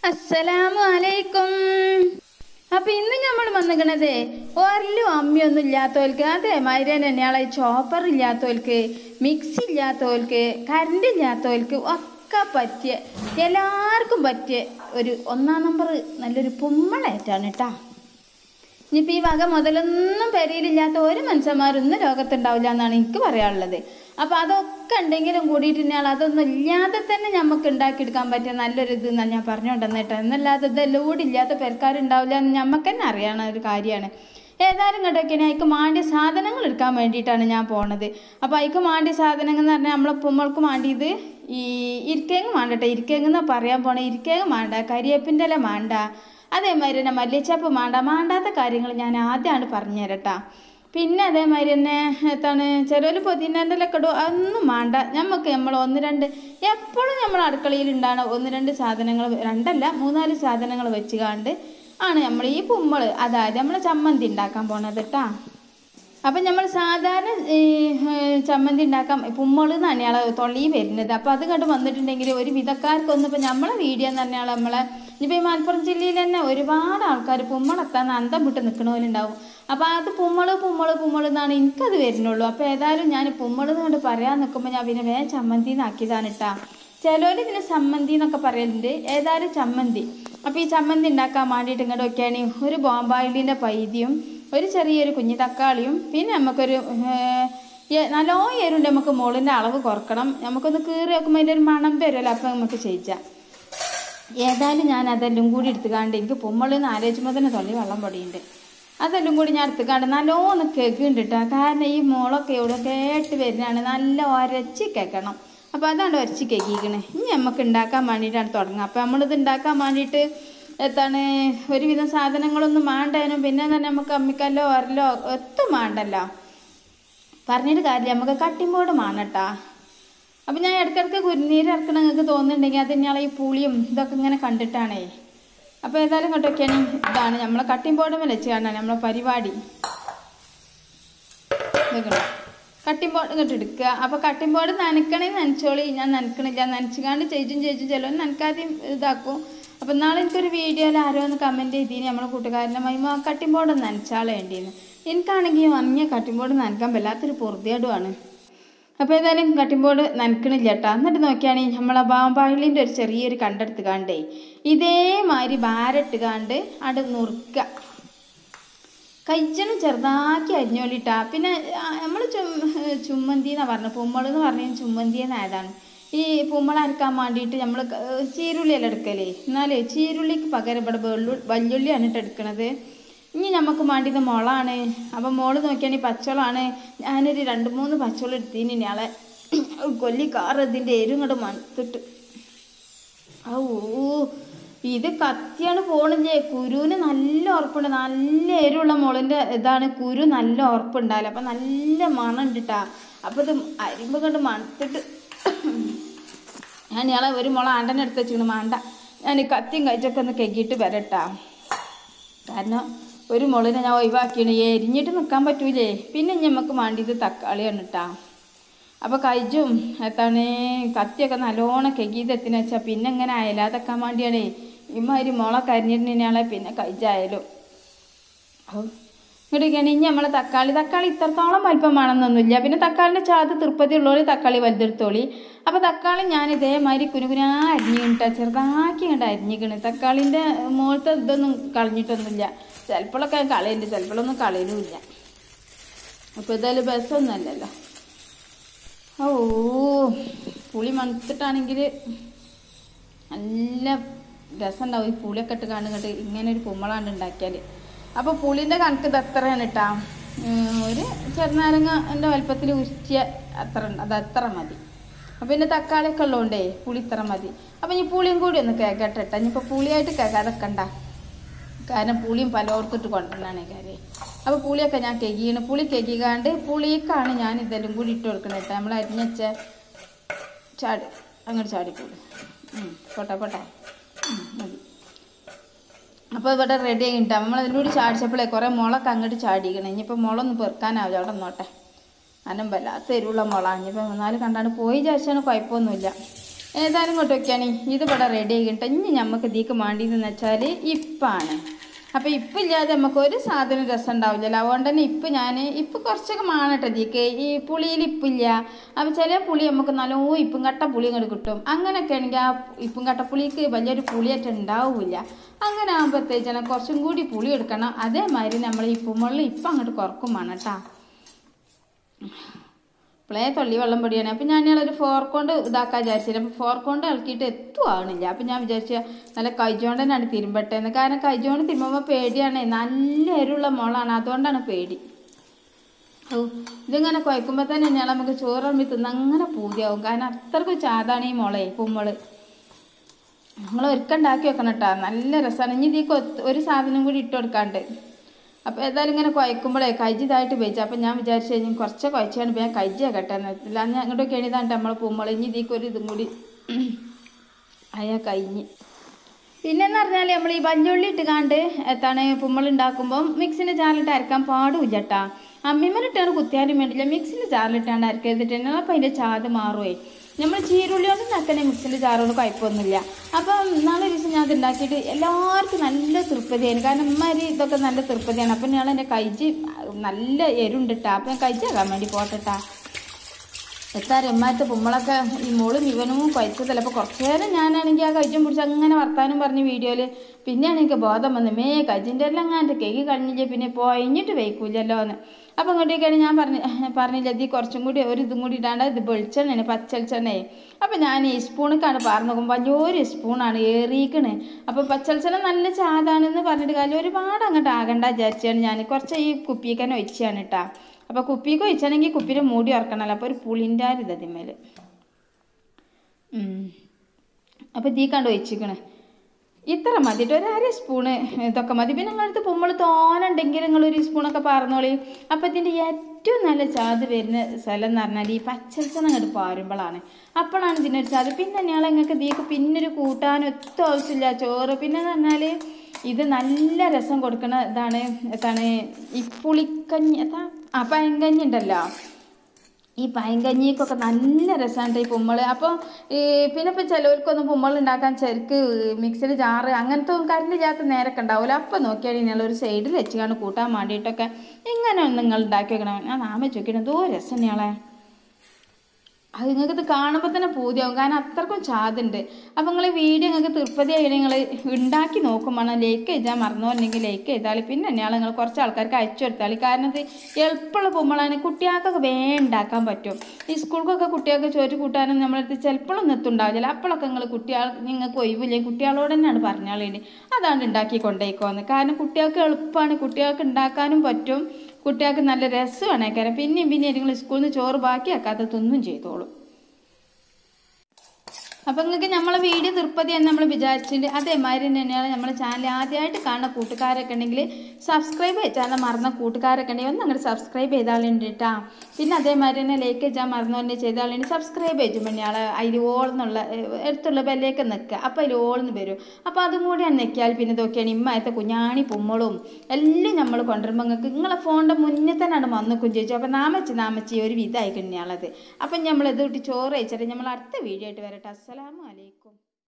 അസ്സലാമു അലൈക്കും അപ്പൊ ഇന്ന് നമ്മൾ വന്നിക്കണത് ഒരലും അമ്മയൊന്നും ഇല്ലാത്തവർക്ക് അതേമാതിരി തന്നെയാളെ ചോപ്പർ ഇല്ലാത്തവർക്ക് മിക്സി ഇല്ലാത്തവർക്ക് കറണ്ട് ഇല്ലാത്തവർക്ക് ഒക്കെ പറ്റിയ എല്ലാവർക്കും പറ്റിയ ഒരു ഒന്നാം നമ്പർ നല്ലൊരു പുമ്മളേറ്റാണ് കേട്ടാ ഇനിയിപ്പോൾ ഈ വക മുതലൊന്നും പെരയിലില്ലാത്ത ഒരു മനുഷ്യന്മാരൊന്നും ലോകത്തുണ്ടാവില്ല എന്നാണ് എനിക്ക് പറയാനുള്ളത് അപ്പോൾ അതൊക്കെ ഉണ്ടെങ്കിലും കൂടിയിട്ട് ഞാൻ അതൊന്നും ഇല്ലാതെ തന്നെ നമുക്ക് ഉണ്ടാക്കിയെടുക്കാൻ പറ്റിയ നല്ലൊരു ഇത് എന്നാണ് ഞാൻ പറഞ്ഞുകൊണ്ടെന്ന് കേട്ടോ എന്നല്ലാതെ ഇതെല്ലാം കൂടി ഇല്ലാത്ത പെരക്കാരുണ്ടാവില്ല എന്ന് നമുക്ക് തന്നെ അറിയണ ഒരു കാര്യമാണ് ഏതായാലും കേട്ടൊക്കെ അതിക്ക് മാണ്ടിയ സാധനങ്ങൾ എടുക്കാൻ വേണ്ടിയിട്ടാണ് ഞാൻ പോണത് അപ്പോൾ അതിക്ക് മാണ്ടിയ സാധനങ്ങൾ എന്ന് പറഞ്ഞാൽ നമ്മളെ പുമ്മൾക്ക് മാണ്ടിയത് ഈ ഇരിക്കേങ്ങ് മാണ്ടട്ടെ ഇരിക്കേങ്ങ് എന്നാ പറയാൻ പോണേ ഇരിക്കേങ്ങ് മാണ്ട കരിയേപ്പിൻ്റെ ഇല മാണ്ട അതേമാതിരി തന്നെ മല്ലിച്ചപ്പ് മാണ്ട മാണ്ടാത്ത കാര്യങ്ങൾ ഞാൻ ആദ്യമാണ് പറഞ്ഞു തരട്ടാ പിന്നെ അതേമാതിരി തന്നെ എന്താണ് ചിലർ പൊതിനൻ്റെ ഇലൊക്കെ ഇടും അതൊന്നും വേണ്ട നമുക്ക് നമ്മൾ ഒന്ന് രണ്ട് എപ്പോഴും നമ്മൾ അടുക്കളയിൽ ഉണ്ടാണ് ഒന്ന് രണ്ട് സാധനങ്ങൾ രണ്ടല്ല മൂന്നാല് സാധനങ്ങൾ വെച്ച് കാണ്ട് ആണ് നമ്മൾ ഈ പുമ്മൾ അതായത് നമ്മൾ ചമ്മന്തി ഉണ്ടാക്കാൻ പോണത് കേട്ടാ അപ്പം നമ്മൾ സാധാരണ ഈ ഏഹ്, ചമ്മന്തി ഉണ്ടാക്കാം പുമ്മൾ എന്നാണ് ഇയാളെ തൊള്ളി വരുന്നത് അപ്പോൾ അത് കണ്ട് വന്നിട്ടുണ്ടെങ്കിൽ ഒരു വിധക്കാർക്കൊന്നും ഇപ്പം നമ്മളെ വീഡിയോ എന്ന് പറഞ്ഞാൽ നമ്മളെ ഇനിയിപ്പോൾ ഈ മലപ്പുറം ജില്ലയിൽ തന്നെ ഒരുപാട് ആൾക്കാർ പുമ്മളെത്താൻ അന്തം വിട്ട് നിൽക്കണവരുണ്ടാവും അപ്പോൾ അത് പുമ്മള് പുമ്മള് പുമ്മള് എന്നാണ് എനിക്കത് വരുന്നുള്ളൂ അപ്പോൾ ഏതായാലും ഞാൻ പുമ്മള് എന്ന് പറയാൻ നിൽക്കുമ്പോൾ ഞാൻ പിന്നെ വേഗം ചമ്മന്തി എന്നാക്കിയതാണ് കേട്ടാ ചിലവർ ഇതിന് സമ്മന്തി എന്നൊക്കെ പറയലുണ്ട് ഏതായാലും ചമ്മന്തി അപ്പോൾ ഈ ചമ്മന്തി ഉണ്ടാക്കാൻ വേണ്ടിയിട്ട് ഇങ്ങോട്ട് വെക്കുകയാണെങ്കിൽ ഒരു ബോംബായിലിൻ്റെ പൈതിയും ഒരു ചെറിയൊരു കുഞ്ഞു തക്കാളിയും പിന്നെ നമുക്കൊരു ഏഹ്, എ- നല്ലോ എരുണ്ട് നമുക്ക് മുകളിൻ്റെ അളവ് കുറക്കണം നമുക്കൊന്ന് കീറി വെക്കുമ്പോൾ അതിൻ്റെ ഒരു മണം വരുമല്ലോ അപ്പോൾ നമുക്ക് ചെയ്യിച്ചാൽ ഏതായാലും ഞാൻ അതെല്ലാം കൂടി എടുത്തുകാണ്ട് എനിക്ക് പൊമ്മളെന്ന് ആലോചിക്കുമ്പോൾ തന്നെ തൊള്ളി വെള്ളം പൊടിയുണ്ട് അതെല്ലാം കൂടി ഞാൻ എടുത്തുകാണ്ട് നല്ലോണം കേൾക്കുന്നുണ്ട് കേട്ടോ കാരണം ഈ മുളൊക്കെ ഇവിടെ കേട്ട് വരുന്നതാണ് നല്ല ഒരച്ച് കേൾക്കണം അപ്പോൾ അതാണ് ഒരച്ച് കേൾക്കിക്കണേ ഇനി നമുക്ക് ഉണ്ടാക്കാൻ വേണ്ടിയിട്ടാണ് തുടങ്ങുക അപ്പോൾ നമ്മളിത് ഉണ്ടാക്കാൻ വേണ്ടിയിട്ട് എത്താണ് ഒരുവിധം സാധനങ്ങളൊന്നും വേണ്ടതിനും പിന്നെ തന്നെ നമുക്ക് അമ്മിക്കല്ലോ ഒരലോ ഒത്തും വേണ്ടല്ലോ പറഞ്ഞിട്ട് കാര്യമില്ല നമുക്ക് കട്ടിംഗ് ബോർഡ് വേണട്ടാ അപ്പം ഞാൻ ഇടയ്ക്കിടയ്ക്ക് കുരുനീര് ഇറക്കണം നിങ്ങൾക്ക് തോന്നുന്നുണ്ടെങ്കിൽ അത് ഇയാളെ ഈ പുളിയും ഇതൊക്കെ ഇങ്ങനെ കണ്ടിട്ടാണേ അപ്പോൾ ഏതായാലും കേട്ടൊക്കെയാണ് ഇതാണ് നമ്മളെ കട്ടിംഗ് ബോർഡ് മേലെ വെച്ച് കാണാൻ നമ്മളെ പരിപാടി ഇതൊക്കെ കട്ടിംഗ് ബോർഡ് ഇങ്ങോട്ട് എടുക്കുക അപ്പോൾ കട്ടിംഗ് ബോർഡ് നനക്കണേ നനച്ചോളി ഞാൻ നനക്കണില്ല നനച്ചുകാണ്ട് ചേച്ചും ചേച്ചും ചിലവർ നനക്കാതെയും ഇതാക്കും അപ്പം നാളെ എനിക്കൊരു വീഡിയോയിൽ ആരോ ഒന്ന് കമൻറ്റ് ചെയ്തിന് നമ്മളെ കൂട്ടുകാരനെ മൈമ കട്ടിംഗ് ബോർഡ് നനച്ചാളെ വേണ്ടിയെന്ന് എനിക്കാണെങ്കിൽ മഞ്ഞ കട്ടിംഗ് ബോർഡ് നനക്കാൻ വല്ലാത്തൊരു പൊറുതിയേടുമാണ് അപ്പോൾ ഏതായാലും കട്ടിംഗ് ബോർഡ് നനക്കണില്ല കേട്ടോ എന്നിട്ട് നോക്കിയാണെങ്കിൽ നമ്മളെ ബാമ്പാഹിളിൻ്റെ ഒരു ചെറിയൊരു കണ്ടെടുത്ത് കാണ്ടേ ഇതേമാതിരി ഭാരട്ട് കാണ്ട് അവിടെ നുറുക്കുക കയ്ച്ചനും ചെറുതാക്കി അരിഞ്ഞോളിട്ടാ പിന്നെ നമ്മൾ ചും ചുമ്മന്തി എന്നാണ് പറഞ്ഞത് പുമ്മൾ എന്ന് പറഞ്ഞ ചുമ്മന്തി എന്നായതാണ് ഈ പുമ്മൾ അരക്കാൻ വേണ്ടിയിട്ട് നമ്മൾ ചീരുള്ളിയല്ല എടുക്കലേ എന്നാലേ ചീരുള്ളിക്ക് പകരം ഇവിടെ വെള്ളു വല്യുള്ളിയാണ് ഇട്ട് എടുക്കണത് ഇനി നമുക്ക് വേണ്ടിയത് മുളാണ് അപ്പം മോള് നോക്കിയാണെങ്കിൽ പച്ചളാണ് ഞാനൊരു രണ്ട് മൂന്ന് പച്ചവളം എടുത്തിന് ഇയാളെ കൊല്ലി കാറ് ഇതിൻ്റെ എരും ഇങ്ങോട്ട് മണത്തിട്ട് ഔ ഇത് കത്തിയാണ് പോണില്ലേ കുരുവിന് നല്ല ഉറപ്പുണ്ട് നല്ല എരിവുള്ള മുളൻ്റെ ഇതാണ് കുരു നല്ല ഉറപ്പുണ്ടാവില്ല അപ്പം നല്ല മണം ഉണ്ട് കേട്ടാ അപ്പം ഇത് അരിമ്പ് കണ്ട് മണത്തിട്ട് ഞാൻ ഇയാളെ ഒരു മുള ആണ്ടനെ എടുത്ത് വെച്ചിട്ട് മാണ്ട ഞാൻ ഈ കത്തിയും കഴിച്ചൊക്കെ ഒന്ന് കെക്കിയിട്ട് വരട്ടാ കാരണം ഒരു മുളിനെ ഞാൻ ഒഴിവാക്കിയാണ് എരിഞ്ഞിട്ട് നിൽക്കാൻ പറ്റൂലേ പിന്നെ ഞമ്മക്ക് വേണ്ടിയത് തക്കാളിയാണ് കേട്ടാ അപ്പോൾ കൈജും എത്താണ് കത്തിയൊക്കെ നല്ലോണം കെഗീതെത്തിന് വെച്ചാൽ പിന്നെ ഇങ്ങനെ അയലാതെക്കാൻ വേണ്ടിയാണ് ഇമ്മാതിരി മുള കരിഞ്ഞിട്ടുണ്ടെങ്കിലാളെ പിന്നെ കൈജായാലും ഇങ്ങോട്ടൊക്കെയാണ് ഇനി നമ്മളെ തക്കാളി തക്കാളി ഇത്രത്തോളം വലിപ്പം വേണമെന്നൊന്നുമില്ല പിന്നെ തക്കാളിൻ്റെ ചാത് തൃപ്പതി ഉള്ളോളി തക്കാളി വലുതെടുത്തോളി അപ്പോൾ തക്കാളി ഞാൻ ഇതേമാതിരി കുനുകുനാ അരിഞ്ഞിട്ടാ ചെറുതാക്കി ഇങ്ങോട്ട് അരിഞ്ഞിക്കണ് തക്കാളിൻ്റെ മുകളത്തെ ഇതൊന്നും കളഞ്ഞിട്ടൊന്നുമില്ല ചിലപ്പോഴൊക്കെ കളയുന്നുണ്ട് ചിലപ്പോഴൊന്നും കളയലുമില്ല അപ്പോൾ ഇതായാലും ബസ്സൊന്നും അല്ലല്ലോ ഓ പുളി മണത്തിട്ടാണെങ്കിൽ നല്ല രസമുണ്ടാവും ഈ പുളിയൊക്കെ ഇട്ട് കാണും കേട്ട് ഇങ്ങനെ ഒരു കുമ്മളാണ്ട് ഉണ്ടാക്കിയാൽ അപ്പോൾ പുളിൻ്റെ കണക്ക് ഇത് എത്രയാണ് ഇട്ടാ ഉം, ഒരു ചെറുനാരങ്ങൻ്റെ വലുപ്പത്തിൽ ഉരുച്ചിയ അത്ര ഉണ്ട് അത് അത്ര മതി അപ്പം പിന്നെ തക്കാളിയൊക്കെ ഉള്ളതുകൊണ്ടേ പുളി ഇത്ര മതി അപ്പം ഇനി പുളിയും കൂടി ഒന്ന് കേക്കട്ടെ ഇട്ടാ ഇനിയിപ്പോൾ പുളിയായിട്ട് കേൾക്കാതൊക്കെ ഉണ്ടാ കാരണം പുളിയും പലോർത്തിട്ട് കൊണ്ടുവന്നാണ് കാര്യം അപ്പോൾ പുളിയൊക്കെ ഞാൻ കെകിയാണ് പുളി കെകിക്കാണ്ട് പുളിക്കാണ് ഞാൻ ഇതെല്ലാം കൂടി ഇട്ട് കൊടുക്കണത് കേട്ടോ നമ്മൾ അരിഞ്ഞച്ച ചാടി അങ്ങോട്ട് ചാടിക്കൂടി പോട്ടെ പോട്ടെ ഉം, മതി അപ്പോൾ ഇവിടെ റെഡി ആയിട്ടാ നമ്മൾ അതിലൂടെ ചാടിച്ചപ്പോഴേ കുറേ മുളക്ക് അങ്ങോട്ട് ചാടിക്കണം ഇനിയിപ്പോൾ മുളൊന്നും പെറുക്കാനാവില്ല അവിടെ നോട്ടെ അനം വല്ലാത്ത എരിവുള്ള മുള ഇനിയിപ്പോൾ മൂന്നാല് കണ്ടാണ് പോയി വിചാരിച്ചാണ് കുഴപ്പമൊന്നുമില്ല ഏതായാലും കൊണ്ട് വെക്കുകയാണ് ഇത് ഇവിടെ റെഡി ആക്കിയിട്ട് ഇനി നമുക്ക് ഇതിക്ക് മാണ്ടിയെന്ന് വെച്ചാൽ ഇപ്പാണ് അപ്പോൾ ഇപ്പം ഇല്ലാതെ നമുക്ക് ഒരു സാധനം രസം ഉണ്ടാവില്ലല്ലോ അതുകൊണ്ട് തന്നെ ഇപ്പം ഞാൻ ഇപ്പം കുറച്ചൊക്കെ മാണട്ടെ ഇതിക്ക് ഈ പുളിയിൽ ഇപ്പില്ല അപ്പോൾ ചില പുളി നമുക്ക് നല്ലോ ഇപ്പും കട്ട പുളി ഇങ്ങോട്ട് കിട്ടും അങ്ങനെയൊക്കെ ആണെങ്കിൽ ആ ഇപ്പും കട്ട പുളിക്ക് വലിയൊരു പുളിയായിട്ട് ഉണ്ടാവില്ല അങ്ങനെ ആകുമ്പോഴത്തേച്ചാണ് കുറച്ചും കൂടി പുളി എടുക്കണം അതേമാതിരി നമ്മൾ ഈ ഉപ്പുമുള്ളിൽ ഇപ്പം അങ്ങോട്ട് കുറക്കും വേണം കേട്ടോ പ്ലേ തൊള്ളി വെള്ളം പൊടിയാണ് അപ്പം ഞാൻ ഒരു ഫോർക്ക് കൊണ്ട് ഇതാക്കാൻ വിചാരിച്ചില്ല അപ്പം ഫോർക്ക് കൊണ്ട് ഇളക്കിയിട്ട് എത്തുവാണില്ല അപ്പം ഞാൻ വിചാരിച്ച നല്ല കൈജോണ്ട് തന്നെയാണ് തിരുമ്പട്ടെ എന്ന് കാരണം കൈജോണ്ട് തിരുമ്പുമ്പോൾ പേടിയാണ് നല്ല എരിവുള്ള മുളാണ് അതുകൊണ്ടാണ് പേടി ഓ ഇതിങ്ങനെ കുഴക്കുമ്പോൾ തന്നെ ഞാൻ നമുക്ക് ചോറ് അമ്മി തിന്ന് അങ്ങനെ പൂതിയാവും കാരണം അത്രക്കും ചാതാണ് ഈ മുളയെ കുമ്മള് നമ്മൾ ഒരുക്കുണ്ടാക്കി വെക്കണം കേട്ടോ നല്ല രസമാണ് ഇനി ഇതിക്ക് ഒരു സാധനം കൂടി ഇട്ട് കൊടുക്കാണ്ട് അപ്പോൾ ഏതായാലും ഇങ്ങനെ കുഴക്കുമ്പോഴേ കൈജിതായിട്ട് വെച്ചു അപ്പം ഞാൻ വിചാരിച്ചു കഴിഞ്ഞാൽ കുറച്ച് കുഴച്ചാണ് ഞാൻ കൈജി ആക്കട്ടെ എന്നില്ല ഞാൻ അങ്ങോട്ടൊക്കെ എഴുതാണ്ട് നമ്മൾ പൂമ്പള ഇനി ഇതിക്ക് ഒരു ഇതും കൂടി അയാ കഴിഞ്ഞ് പിന്നെന്ന് പറഞ്ഞാൽ നമ്മൾ ഈ വല്യുള്ളി ഇട്ട് കാണ്ട് എത്താണ് പുമ്മൾ ഉണ്ടാക്കുമ്പോൾ മിക്സിൻ്റെ ജാറിലിട്ട് അരക്കാൻ പാടില്ല കേട്ടാ അമ്മിമ്മലിട്ടാണ് കുത്തിയാലും വേണ്ടില്ല മിക്സിൻ്റെ ജാറിലിട്ടാണ് അരക്കരുതിട്ടുണ്ടെങ്കിൽ അപ്പം അതിൻ്റെ ചാത് മാറുമേ നമ്മൾ ചീരുള്ളി കൊണ്ട് നക്കനെ മിക്സിൻ്റെ ജാറോട് കുഴപ്പമൊന്നുമില്ല അപ്പം നാളെ ദിവസം ഞാൻ അത് ഉണ്ടാക്കിയിട്ട് എല്ലാവർക്കും നല്ല തൃപ്തിയായിരുന്നു കാരണം ഉമ്മാരി ഇതൊക്കെ നല്ല തൃപ്തിയാണ് അപ്പം ഞാൻ എൻ്റെ കൈജി നല്ല എരുണ്ടിട്ടാ അപ്പം ഞാൻ കൈജി ആകാൻ വേണ്ടി പോട്ടെട്ടാ എത്താ രമ്മാറ്റ പുമ്മളൊക്കെ ഈ മോളും ഇവനും കഴിച്ചതല്ല അപ്പോൾ കുറച്ച് നേരം ഞാനാണെങ്കിൽ ആ കൈജും പിടിച്ച് അങ്ങനെ വർത്താനം പറഞ്ഞ് വീഡിയോയിൽ പിന്നെയാണ് എനിക്ക് ബോധം വന്നത് മേ കജിൻ്റെ എല്ലാം അങ്ങാൻ്റെ കേക്ക് കഴിഞ്ഞില്ലേ പിന്നെ പോയിഞ്ഞിട്ട് വയ്ക്കൂലല്ലോ എന്ന് അപ്പോൾ അങ്ങോട്ടേക്കാണ് ഞാൻ പറഞ്ഞ പറഞ്ഞില്ല ഇത് കുറച്ചും കൂടി ഒരു ഇതും കൂടി ഇടാണ്ട് ഇത് വെളിച്ചെണ്ണയാണ് പച്ചളിച്ചെണ്ണേ അപ്പോൾ ഞാൻ ഈ സ്പൂണൊക്കെയാണ് പറഞ്ഞു നോക്കുമ്പോൾ വലിയൊരു സ്പൂണാണ് ഏറിയിക്കണേ അപ്പോൾ പച്ചളിച്ചെണ്ണ നല്ല ചാതാണെന്ന് പറഞ്ഞിട്ട് കാര്യം ഒരുപാട് അങ്ങോട്ട് ആകണ്ട വിചാരിച്ചാണ് ഞാൻ കുറച്ച് ഈ കുപ്പിക്കന്നെ ഒഴിച്ചാണ് കേട്ടാ അപ്പോൾ കുപ്പിക്ക് ഒഴിച്ചാണെങ്കിൽ കുപ്പിയിൽ മൂടി ഉറക്കണമല്ലോ അപ്പോൾ ഒരു പുളിൻ്റെ ആ ഇത് അതിന്മേൽ അപ്പോൾ തീ കണ്ട് ഒഴിച്ചിക്കണേ ഇത്ര മതിയിട്ട് ഒരു അര സ്പൂണ് ഇതൊക്കെ മതി പിന്നെ നിങ്ങളടുത്ത് പൊമ്മൾ തോനുണ്ടെങ്കിൽ നിങ്ങളൊരു സ്പൂണൊക്കെ പറഞ്ഞോളി അപ്പോൾ ഇതിൻ്റെ ഏറ്റവും നല്ല ചാത് വരുന്ന സ്ഥലം എന്ന് പറഞ്ഞാൽ ഈ പച്ചൽച്ചെണ്ണ അങ്ങോട്ട് പാരുമ്പോഴാണ് അപ്പോഴാണ് ഇതിനൊരു ചാത് പിന്നെ ഞങ്ങൾ നിങ്ങൾക്ക് ഇതിലേക്ക് പിന്നൊരു കൂട്ടാനും ഒത്തും ആവശ്യമില്ല ചോറ് പിന്നെ എന്ന് പറഞ്ഞാൽ ഇത് നല്ല രസം കൊടുക്കണ ഇതാണ് എന്താണ് ഈ പുളിക്കഞ്ഞി എന്താ ആ പയങ്കഞ്ഞി ഉണ്ടല്ലോ ഈ പയങ്കഞ്ഞിക്കൊക്കെ നല്ല രസമാണ് ഈ പുമ്മള് അപ്പോൾ ഈ പിന്നെ ഇപ്പം ചിലവർക്കൊന്നും പുമ്മൾ ഉണ്ടാക്കാൻ ചെറുക്ക് മിക്സിയിൽ ജാറ് അങ്ങനത്തെ കറണ്ട് ഇല്ലാത്ത നേരമൊക്കെ ഉണ്ടാവില്ല അപ്പോൾ നോക്കിയാൽ നിങ്ങൾ ഒരു സൈഡിൽ വെച്ചാണ് കൂട്ടാൻ വേണ്ടിയിട്ടൊക്കെ ഇങ്ങനെ നിങ്ങൾ ഉണ്ടാക്കി വെക്കണം ഞാൻ നാമ ചോദിക്കണം എന്തോ രസം തന്നെയാളെ അത് നിങ്ങൾക്ക് ഇത് കാണുമ്പോൾ തന്നെ പൂതിയാവും കാരണം അത്രക്കും ചാതുണ്ട് അപ്പോൾ നിങ്ങൾ വീഡിയോ നിങ്ങൾക്ക് തൃപ്തിയായി നിങ്ങൾ ഉണ്ടാക്കി നോക്കും വേണം ലേക്ക് ചെയ്താൽ മറന്നുപോലെങ്കിൽ ലേക്ക് ചെയ്താൽ പിന്നെ തന്നെയാണ് നിങ്ങൾ കുറച്ച് ആൾക്കാർക്ക് അയച്ചു കൊടുത്താൽ കാരണം ഇത് എളുപ്പമുള്ള പൊമ്മളാണ് കുട്ടികൾക്കൊക്കെ വേഗം ഉണ്ടാക്കാൻ പറ്റും ഈ സ്കൂൾക്കൊക്കെ കുട്ടികൾക്ക് ചോറ്റ് കൂട്ടാനും നമ്മളടുത്ത് ചിലപ്പോഴൊന്നും എത്തുണ്ടാവില്ല അപ്പോഴൊക്കെ നിങ്ങൾ കുട്ടികൾ നിങ്ങൾക്ക് ഒഴിവില്ലേ കുട്ടികളോട് തന്നെയാണ് പറഞ്ഞാളേണ്ടി അതാണ് ഉണ്ടാക്കി കൊണ്ടേക്കോന്ന് കാരണം കുട്ടികൾക്ക് എളുപ്പമാണ് കുട്ടികൾക്ക് ഉണ്ടാക്കാനും പറ്റും കുട്ടികൾക്ക് നല്ല രസമാണ് കാരണം പിന്നെയും പിന്നെയും നിങ്ങൾ സ്കൂളിൽ നിന്ന് ചോറ് ബാക്കിയാക്കാത്ത തിന്നും ചെയ്തോളും അപ്പം നിങ്ങൾക്ക് നമ്മളെ വീഡിയോ തൃപ്പതി എന്ന് നമ്മൾ വിചാരിച്ചിട്ടുണ്ട് അതേമാതിരി തന്നെയാണ് നമ്മുടെ ചാനൽ ആദ്യമായിട്ട് കാണുന്ന കൂട്ടുകാരൊക്കെ ഉണ്ടെങ്കിൽ സബ്സ്ക്രൈബ് ചെയ്താൽ മറന്ന കൂട്ടുകാരൊക്കെ ഉണ്ടെങ്കിൽ ഒന്ന് അങ്ങോട്ട് സബ്സ്ക്രൈബ് ചെയ്താളുണ്ട് കേട്ടോ പിന്നെ അതേമാതിരി തന്നെ ലൈക്ക് ചെയ്യാൻ മറന്നു തന്നെ ചെയ്താളുണ്ട് സബ്സ്ക്രൈബ് ചെയ്യുമ്പോൾ ഞങ്ങൾ അതിൽ ഓൾന്നുള്ള അടുത്തുള്ള ബെല്ലേക്ക് നിൽക്കുക അപ്പോൾ അതിൽ ഓൾന്ന് വരും അപ്പോൾ അതും കൂടിയാണ് നിൽക്കിയാൽ പിന്നെ ഇതൊക്കെയാണ് ഇമ്മയത്തെ കുഞ്ഞാണി പുമ്മളും എല്ലാം നമ്മൾ കൊണ്ടുവരുമ്പോൾ നിങ്ങൾക്ക് നിങ്ങളെ ഫോണിൻ്റെ മുന്നിൽ തന്നെയാണ് വന്നിക്കും ചോദിച്ചു അപ്പോൾ നാമച്ചി നാമച്ചി ഒരു വിധമായി കിണ്ണിയാളത് അപ്പം നമ്മൾ ഇത് വിട്ട് ചോറ് അയച്ചിട്ട് നമ്മൾ അടുത്ത വീഡിയോ ആയിട്ട് വരട്ടെ അസ്സലാമു അലൈക്കും